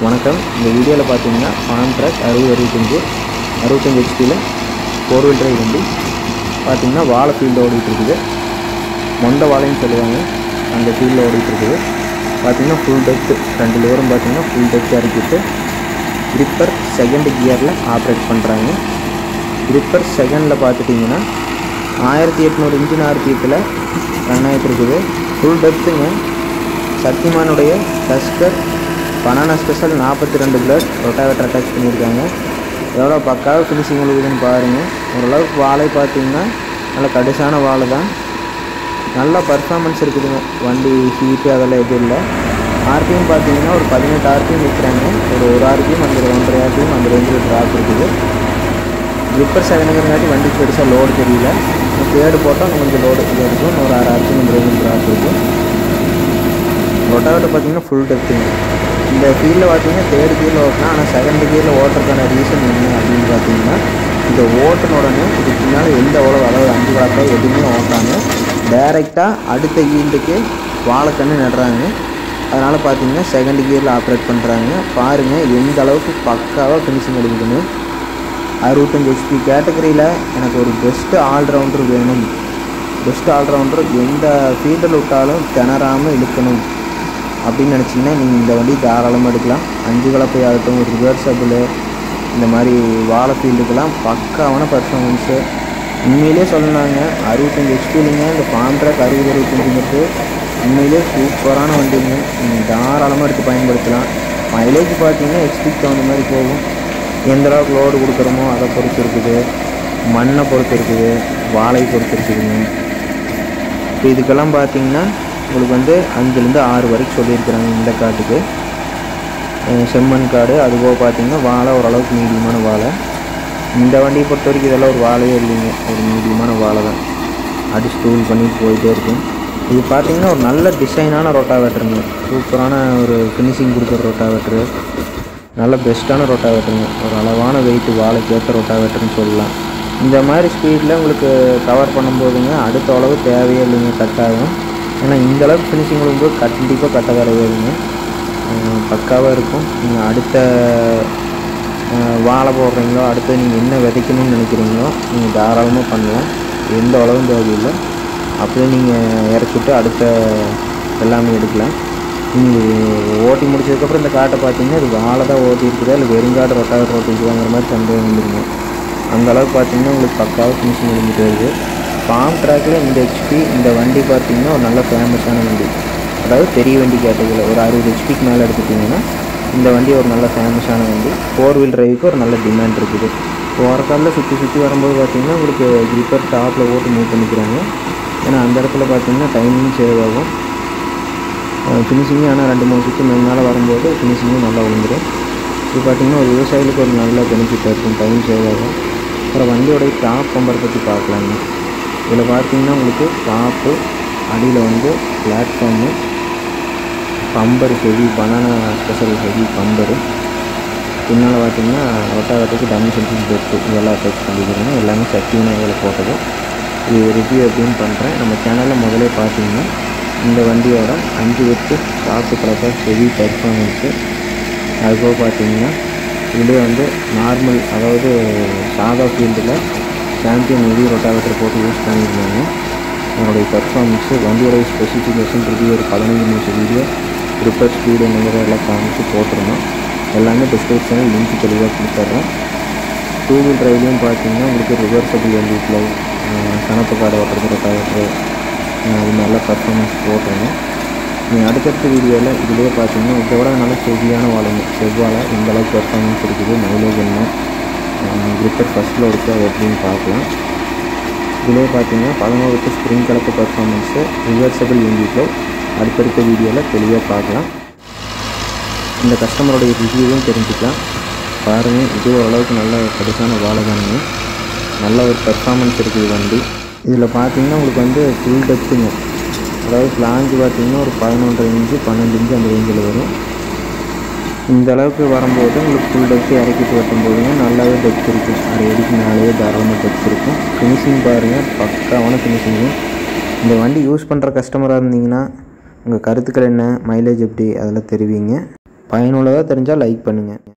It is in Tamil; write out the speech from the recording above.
வணக்கம் இந்த வீடியோவில் பார்த்தீங்கன்னா ஃபார்ம் ட்ரக் அறுபது அறுபத்தஞ்சு அறுபத்தஞ்சு ஹெச்பியில் ஃபோர் வீல் டிரைவ் வண்டி பார்த்தீங்கன்னா வாழை ஃபீல்டு ஓடிட்டு இருக்குது மொந்த வாழைன்னு சொல்லுவாங்க அந்த ஃபீல்டில் ஓடிட்டு இருக்குது பார்த்தீங்கன்னா ஃபுல் டெப்த் ரெண்டு லிவரும் பார்த்தீங்கன்னா ஃபுல் டெப்த் இறக்கிட்டு கிரிப்பர் செகண்ட் கியரில் ஆப்ரேட் பண்ணுறாங்க கிரிப்பர் செகண்டில் பார்த்துட்டிங்கன்னா ஆயிரத்தி எட்நூறு இன்ஜின் ஆர்பிஎத்தில் ரன் ஆகிட்டு இருக்குது ஃபுல் டெப்த்துங்க சக்திமானுடைய டஸ்கர் பனானா ஸ்பெஷல் நாற்பத்தி ரெண்டு பிளட் ரொட்டாவேட்டர் அட்டாச் பண்ணியிருக்காங்க எவ்வளோ பக்காவாக ஃபினிஷிங் உழுகுதுன்னு பாருங்கள் ஓரளவுக்கு வாழை பார்த்தீங்கன்னா நல்ல கடுசான வாழை தான் நல்ல பர்ஃபார்மன்ஸ் இருக்குதுங்க வண்டி ஹீட்டு அதெல்லாம் எதுவும் இல்லை ஆர்பிஎம் பார்த்தீங்கன்னா ஒரு பதினெட்டு ஆர்பிஎம் விற்கிறாங்க ஒரு ஒரு ஆர்பிஎம் அந்த ஒன்றரை ஆர்பிஎம் அந்த ரேஞ்சில் ட்ராப் இருக்குது க்ரிப்பர் செவனுங்கிறங்காட்டி வண்டி பெருசாக லோடு தெரியல தேர்டு போட்டால் இன்னும் கொஞ்சம் லோடு இது இருக்கும் ஒரு ஆறு ஆர்பிஎம் அந்த ரேஞ்சில் ட்ராப் இருக்கும் ரொட்டாவேட்டர் பார்த்தீங்கன்னா ஃபுல் டெப்த்துங்க இந்த ஃபீல்டில் பார்த்தீங்கன்னா தேர்ட் கியரில் ஓட்டலாம் ஆனால் செகண்ட் கியரில் ஓட்டுறதுக்கான ரீசன் என்ன அப்படின்னு பார்த்தீங்கன்னா இந்த ஓட்டின உடனே இதுக்கு பின்னால் எந்த உழவு அதாவது அஞ்சு வாக்கா எதுவுமே ஓட்டாங்க டைரெக்டாக அடுத்த ஈல்டுக்கு வாழைக்கன்று நடுறாங்க அதனால் பார்த்தீங்கன்னா செகண்ட் கியரில் ஆப்ரேட் பண்ணுறாங்க பாருங்கள் எந்த அளவுக்கு பக்காவாக ஃபினிஷிங் எடுக்குதுன்னு அறுபத்தஞ்சு ஹெச்பி கேட்டகரியில் எனக்கு ஒரு பெஸ்ட்டு ஆல்ரவுண்டர் வேணும் பெஸ்ட் ஆல்ரவுண்டர் எந்த ஃபீல்டில் விட்டாலும் திணறாமல் இழுக்கணும் அப்படின்னு நினச்சிங்கன்னா நீங்கள் இந்த வண்டி தாராளமாக எடுக்கலாம் அஞ்சு கலப்பை ஆகட்டும் ரிவர்சபிள் இந்த மாதிரி வாழை ஃபீல்டுக்கெல்லாம் பக்காவான பர்ஃபார்மன்ஸு உண்மையிலே சொல்லலாங்க அறுபத்தஞ்சு ஹெச்பிலிங்க இந்த ஃபார்ம் ட்ராக் அறுபது அறுபத்தஞ்சுங்கிறது உண்மையிலே சூப்பரான வண்டிங்க நீங்கள் தாராளமாக எடுத்து பயன்படுத்தலாம் மைலேஜ் பார்த்தீங்கன்னா ஹெச்பிக்கு தகுந்த மாதிரி போகும் எந்த அளவுக்கு லோடு கொடுக்குறோமோ அதை பொறுத்து இருக்குது மண்ணை பொறுத்து இருக்குது வாழை பொறுத்து இருக்குதுங்க இப்போ இதுக்கெல்லாம் பார்த்தீங்கன்னா உங்களுக்கு வந்து அஞ்சுலேருந்து ஆறு வரைக்கும் சொல்லியிருக்கிறாங்க இந்த காட்டுக்கு அஹ் செம்மண் காடு அதுபோக பார்த்தீங்கன்னா வாழை ஓரளவுக்கு மீடியமான வாழை இந்த வண்டியை பொறுத்த வரைக்கும் இதெல்லாம் ஒரு வாழையே இல்லைங்க ஒரு மீடியமான வாழை தான் அடிச்சு டூல் பண்ணிட்டு போயிட்டே இருக்கும் இது பார்த்தீங்கன்னா ஒரு நல்ல டிசைனான ரொட்டாவேட்டருங்க சூப்பரான ஒரு ஃபினிஷிங் கொடுக்குற ரொட்டாவேட்டரு நல்ல பெஸ்ட்டான ரொட்டாவேட்டருங்க ஒரு அளவான வெயிட் வாழைக்கேற்ற ரொட்டாவேட்டர்னு சொல்லலாம் இந்த மாதிரி ஸ்பீடில் உங்களுக்கு கவர் பண்ணும்போதுங்க அடுத்த அளவு தேவையே இல்லைங்க கட் ஆகும் ஏன்னா இந்த அளவுக்கு ஃபினிஷிங் விடும்போது கண்டிப்பாக கட்ட கிடையாதுங்க பக்காவாக இருக்கும் நீங்கள் அடுத்த அஹ், வாழை போடுறீங்களோ அடுத்து நீங்கள் என்ன விதைக்கணும்னு நினைக்கிறீங்களோ நீங்கள் தாராளமாக பண்ணலாம் எந்த அளவும் தேவையில்லை அப்படியே நீங்கள் இறக்கிட்டு அடுத்த எல்லாமே எடுக்கலாம் நீங்கள் ஓட்டி முடிச்சதுக்கப்புறம் இந்த காட்டை பார்த்தீங்கன்னா இது வாழை தான் ஓட்டி இருக்குதா இல்லை வெறுங்காடு ரொட்டாவேட்டர் ஓட்டிக்குதாங்கிற மாதிரி சந்தேகம் வந்துருங்க அந்த அளவுக்கு பார்த்தீங்கன்னா உங்களுக்கு பக்காவாக ஃபினிஷிங் இருந்துட்டு வருது ஃபார்ம் ட்ராக்கில் இந்த ஹெச்பி இந்த வண்டி பார்த்தீங்கன்னா ஒரு நல்ல ஃபேமஸான வண்டி அதாவது பெரிய வண்டி கேட்டகரியில் ஒரு அறுபது ஹெச்பிக்கு மேலே எடுத்துட்டிங்கன்னா இந்த வண்டி ஒரு நல்ல ஃபேமஸான வண்டி ஃபோர் வீல் டிரைவுக்கு ஒரு நல்ல டிமாண்ட் இருக்குது போகிற காலில் சுற்றி சுற்றி வரும்போது பார்த்தீங்கன்னா உங்களுக்கு கிரிப்பர் டாப்பில் ஓட்டு மூவ் பண்ணிக்கிறாங்க ஏன்னா அந்த இடத்துல பார்த்தீங்கன்னா டைமிங் சேவ் ஆகும் ஃபினிஷிங்கும் ஆனால் ரெண்டு மூணு சுற்று மேலே வரும்போது ஃபினிஷிங்கும் நல்லா விழுந்துடும் இது பார்த்திங்கன்னா ஒரு விவசாயிகளுக்கு ஒரு நல்ல பெனிஃபிட்டாக இருக்கும் டைம் சேவ் ஆகும் அப்புறம் வண்டியோடைய டாப் பம்பர் பற்றி பார்க்கலாங்க இதில் பார்த்தீங்கன்னா உங்களுக்கு டாப்பு அடியில் வந்து platform bumper heavy banana special heavy bumper பின்னால் பார்த்தீங்கன்னா ரொட்டாவேட்டுக்கு டம்மி சென்சிங் பெட்டு இதெல்லாம் அட்டாச் பண்ணிக்கிறேன் எல்லாமே சக்தி விநாயகத்தில் போட்டது இது ரிவ்யூ எப்படின்னு பண்ணுறேன் நம்ம சேனலில் முதலே பார்த்தீங்கன்னா இந்த வண்டியோட அஞ்சு வெட்டு டாப்பு கலப்பர் ஹெவி பர்ஃபார்மன்ஸு அதுபோக பார்த்தீங்கன்னா இதுலேயே வந்து நார்மல் அதாவது சாதா ஃபீல்டில் சாம்பியன் ஹெவி ரொட்டாவேட்டர் போட்டு யூஸ் பண்ணியிருந்தாங்க என்னுடைய பர்ஃபார்மன்ஸு வண்டியோடைய ஸ்பெசிஃபிகேஷன் ரிவ்யூ ஒரு பதினஞ்சு நிமிஷம் வீடியோ ரிப்பர் ஸ்பீடு என்னங்கிற எல்லாம் காமிச்சு போட்டிருந்தோம் எல்லாமே டிஸ்கிரிப்ஷனில் லிங்க் தெளிவாக கொடுத்துட்றேன் டூ வீல் டிரைவ்லையும் பார்த்தீங்கன்னா உங்களுக்கு ரிவர்சபிள் எல்இ ப்ளவ் கணப்பு கார்டு ஓட்டுறது ரொட்டாவேட்டரு அது நல்ல பர்ஃபார்மன்ஸ் போட்டிருந்தோம் நீங்கள் அடுத்தடுத்த வீடியோவில் இதிலே பார்த்தீங்கன்னா இதை விட நல்ல செவ்வியான வாழைங்க செவ்வாழை இந்த அளவுக்கு பர்ஃபார்மன்ஸ் இருக்குது மைலேஜ் என்ன கிரிப்பர் ஃபஸ்ட்டில் எடுத்து எப்படின்னு பார்க்கலாம் இதிலே பார்த்தீங்கன்னா பதினோருக்கு ஸ்ப்ரிங் கலப்பு பர்ஃபார்மன்ஸு ரிவர்சபிள் இண்டிஃப்ளோ அடுத்தடுத்த வீடியோவில் தெளிவாக பார்க்கலாம் இந்த கஸ்டமருடைய ரிவ்யூவும் தெரிஞ்சுக்கலாம் பாருங்கள் இது ஓரளவுக்கு நல்ல கடுசான வாழை தானுங்க நல்ல ஒரு பெர்ஃபார்மன்ஸ் இருக்குது வண்டி இதில் பார்த்தீங்கன்னா உங்களுக்கு வந்து ஃபுல் டெப்த்துங்க அதாவது ஃப்ளாங்கு பார்த்தீங்கன்னா ஒரு பதினொன்றரை இன்ச்சு பன்னெண்டு இன்ச்சு அந்த ரேஞ்சில் வரும் இந்த அளவுக்கு வரும்போது உங்களுக்கு ஃபுல் டெப்த்து இறக்கிட்டு வெட்டும்போதுங்க நல்லாவே டெப்த் இருக்கும் அரை அடிக்கு மேலேயே தாராளமாக டெப்த் இருக்கும் ஃபினிஷிங் பாருங்கள் பக்காவான ஃபினிஷிங்கு இந்த வண்டி யூஸ் பண்ணுற கஸ்டமராக இருந்தீங்கன்னா உங்கள் கருத்துக்கள் என்ன மைலேஜ் எப்படி அதெல்லாம் தெரிவிங்க பயனுள்ளதாக தெரிஞ்சால் லைக் பண்ணுங்கள்